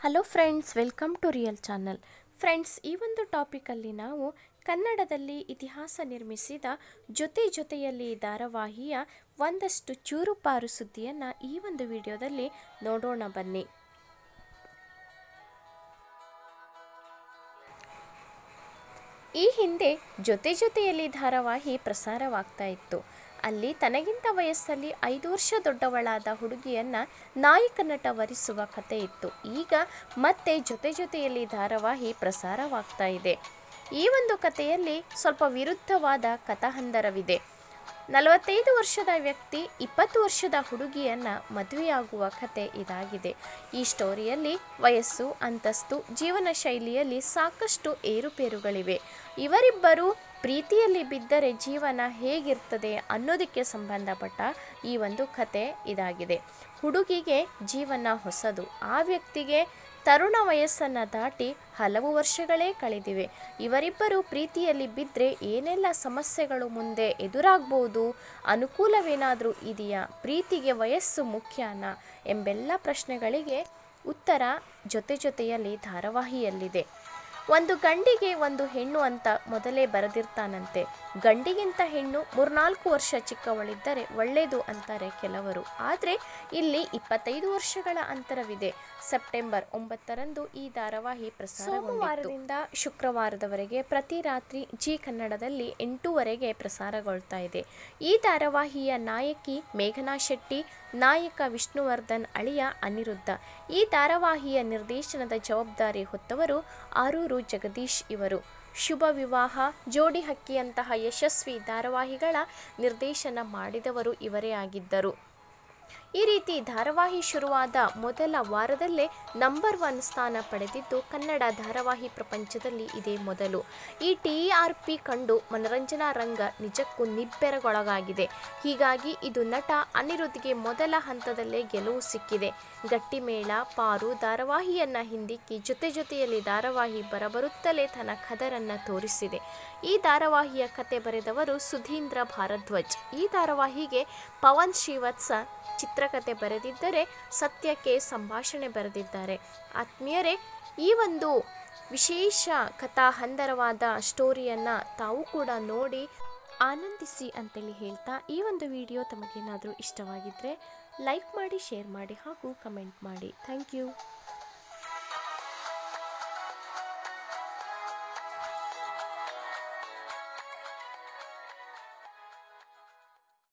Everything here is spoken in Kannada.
hello friends welcome to real channel friends ಈ ಒಂದು ಟಾಪಿಕಲ್ಲಿ ನಾವು ಕನ್ನಡದಲ್ಲಿ ಇತಿಹಾಸ ನಿರ್ಮಿಸಿದ ಜೊತೆ ಜೊತೆಯಲ್ಲಿ ಧಾರಾವಾಹಿಯ ಒಂದಷ್ಟು ಚೂರುಪಾರು ಸುದ್ದಿಯನ್ನು ಈ ಒಂದು ವಿಡಿಯೋದಲ್ಲಿ ನೋಡೋಣ ಬನ್ನಿ ಈ ಹಿಂದೆ ಜೊತೆ ಜೊತೆಯಲ್ಲಿ ಧಾರಾವಾಹಿ ಪ್ರಸಾರವಾಗ್ತಾ ಇತ್ತು ಅಲ್ಲಿ ತನಗಿಂತ ವಯಸ್ಸಲ್ಲಿ ಐದು ವರ್ಷ ದೊಡ್ಡವಳಾದ ಹುಡುಗಿಯನ್ನ ನಾಯಕ ನಟ ವರಿಸುವ ಕತೆ ಇತ್ತು ಈಗ ಮತ್ತೆ ಜೊತೆ ಜೊತೆಯಲ್ಲಿ ಧಾರಾವಾಹಿ ಪ್ರಸಾರವಾಗ್ತಾ ಇದೆ ಈ ಒಂದು ಕಥೆಯಲ್ಲಿ ಸ್ವಲ್ಪ ವಿರುದ್ಧವಾದ ಕಥಾಹಂದರವಿದೆ ನಲವತ್ತೈದು ವರ್ಷದ ವ್ಯಕ್ತಿ ಇಪ್ಪತ್ತು ವರ್ಷದ ಹುಡುಗಿಯನ್ನ ಮದುವೆಯಾಗುವ ಕತೆ ಇದಾಗಿದೆ ಈ ಸ್ಟೋರಿಯಲ್ಲಿ ವಯಸ್ಸು ಅಂತಸ್ತು ಜೀವನ ಶೈಲಿಯಲ್ಲಿ ಸಾಕಷ್ಟು ಏರುಪೇರುಗಳಿವೆ ಇವರಿಬ್ಬರು ಪ್ರೀತಿಯಲ್ಲಿ ಬಿದ್ದರೆ ಜೀವನ ಹೇಗಿರ್ತದೆ ಅನ್ನೋದಕ್ಕೆ ಸಂಬಂಧಪಟ್ಟ ಈ ಒಂದು ಕತೆ ಇದಾಗಿದೆ ಹುಡುಗಿಗೆ ಜೀವನ ಹೊಸದು ಆ ವ್ಯಕ್ತಿಗೆ ತರುಣ ವಯಸ್ಸನ್ನು ದಾಟಿ ಹಲವು ವರ್ಷಗಳೇ ಕಳೆದಿವೆ ಇವರಿಬ್ಬರು ಪ್ರೀತಿಯಲ್ಲಿ ಬಿದ್ದರೆ ಏನೆಲ್ಲ ಸಮಸ್ಯೆಗಳು ಮುಂದೆ ಎದುರಾಗ್ಬೋದು ಅನುಕೂಲವೇನಾದರೂ ಇದೆಯಾ ಪ್ರೀತಿಗೆ ವಯಸ್ಸು ಮುಖ್ಯನಾ ಎಂಬೆಲ್ಲ ಪ್ರಶ್ನೆಗಳಿಗೆ ಉತ್ತರ ಜೊತೆ ಜೊತೆಯಲ್ಲಿ ಧಾರಾವಾಹಿಯಲ್ಲಿದೆ ಒಂದು ಗಂಡಿಗೆ ಒಂದು ಹೆಣ್ಣು ಅಂತ ಮೊದಲೇ ಬರೆದಿರ್ತಾನಂತೆ ಗಂಡಿಗಿಂತ ಹೆಣ್ಣು ಮೂರ್ನಾಲ್ಕು ವರ್ಷ ಚಿಕ್ಕವಳಿದ್ದರೆ ಒಳ್ಳೆಯದು ಅಂತಾರೆ ಕೆಲವರು ಆದರೆ ಇಲ್ಲಿ ಇಪ್ಪತ್ತೈದು ವರ್ಷಗಳ ಅಂತರವಿದೆ ಸೆಪ್ಟೆಂಬರ್ ಒಂಬತ್ತರಂದು ಈ ಧಾರಾವಾಹಿ ಪ್ರಸಾರವಾರದಿಂದ ಶುಕ್ರವಾರದವರೆಗೆ ಪ್ರತಿ ರಾತ್ರಿ ಜಿ ಕನ್ನಡದಲ್ಲಿ ಎಂಟೂವರೆಗೆ ಪ್ರಸಾರಗೊಳ್ತಾ ಇದೆ ಈ ಧಾರಾವಾಹಿಯ ನಾಯಕಿ ಮೇಘನಾ ಶೆಟ್ಟಿ ನಾಯಕ ವಿಷ್ಣುವರ್ಧನ್ ಅಳಿಯ ಅನಿರುದ್ಧ ಈ ಧಾರಾವಾಹಿಯ ನಿರ್ದೇಶನದ ಜವಾಬ್ದಾರಿ ಹೊತ್ತವರು ಆರೂರು ಜಗದೀಶ್ ಇವರು ಶುಭ ವಿವಾಹ ಜೋಡಿ ಹಕ್ಕಿಯಂತಹ ಯಶಸ್ವಿ ಧಾರಾವಾಹಿಗಳ ನಿರ್ದೇಶನ ಮಾಡಿದವರು ಇವರೇ ಆಗಿದ್ದರು ಈ ರೀತಿ ಧಾರಾವಾಹಿ ಶುರುವಾದ ಮೊದಲ ವಾರದಲ್ಲೇ ನಂಬರ್ ಒನ್ ಸ್ಥಾನ ಪಡೆದಿದ್ದು ಕನ್ನಡ ಧಾರಾವಾಹಿ ಪ್ರಪಂಚದಲ್ಲಿ ಇದೇ ಮೊದಲು ಈ ಟಿ ಆರ್ ಪಿ ಕಂಡು ಮನರಂಜನಾ ರಂಗ ನಿಜಕ್ಕೂ ನಿಬ್ಬೆರಗೊಳಗಾಗಿದೆ ಹೀಗಾಗಿ ಇದು ನಟ ಅನಿರುದ್ಧ್ಗೆ ಮೊದಲ ಹಂತದಲ್ಲೇ ಗೆಲುವು ಸಿಕ್ಕಿದೆ ಗಟ್ಟಿಮೇಳ ಪಾರು ಧಾರಾವಾಹಿಯನ್ನ ಹಿಂದಿಕ್ಕಿ ಜೊತೆ ಜೊತೆಯಲ್ಲಿ ಧಾರಾವಾಹಿ ಬರಬರುತ್ತಲೇ ತನ್ನ ಖದರನ್ನ ತೋರಿಸಿದೆ ಈ ಧಾರಾವಾಹಿಯ ಕತೆ ಬರೆದವರು ಸುಧೀಂದ್ರ ಭಾರದ್ವಾಜ್ ಈ ಧಾರಾವಾಹಿಗೆ ಪವನ್ ಶ್ರೀವತ್ಸ ಚಿತ್ರಕಥೆ ಬರೆದಿದ್ದರೆ ಸತ್ಯಕ್ಕೆ ಸಂಭಾಷಣೆ ಬರೆದಿದ್ದಾರೆ ಆತ್ಮೀಯರೇ ಈ ಒಂದು ವಿಶೇಷ ಕಥಾ ಹಂದರವಾದ ಸ್ಟೋರಿಯನ್ನು ತಾವು ಕೂಡ ನೋಡಿ ಆನಂದಿಸಿ ಅಂತೇಳಿ ಹೇಳ್ತಾ ಈ ಒಂದು ವಿಡಿಯೋ ತಮಗೇನಾದರೂ ಇಷ್ಟವಾಗಿದ್ದರೆ ಲೈಕ್ ಮಾಡಿ ಶೇರ್ ಮಾಡಿ ಹಾಗೂ ಕಮೆಂಟ್ ಮಾಡಿ ಥ್ಯಾಂಕ್ ಯು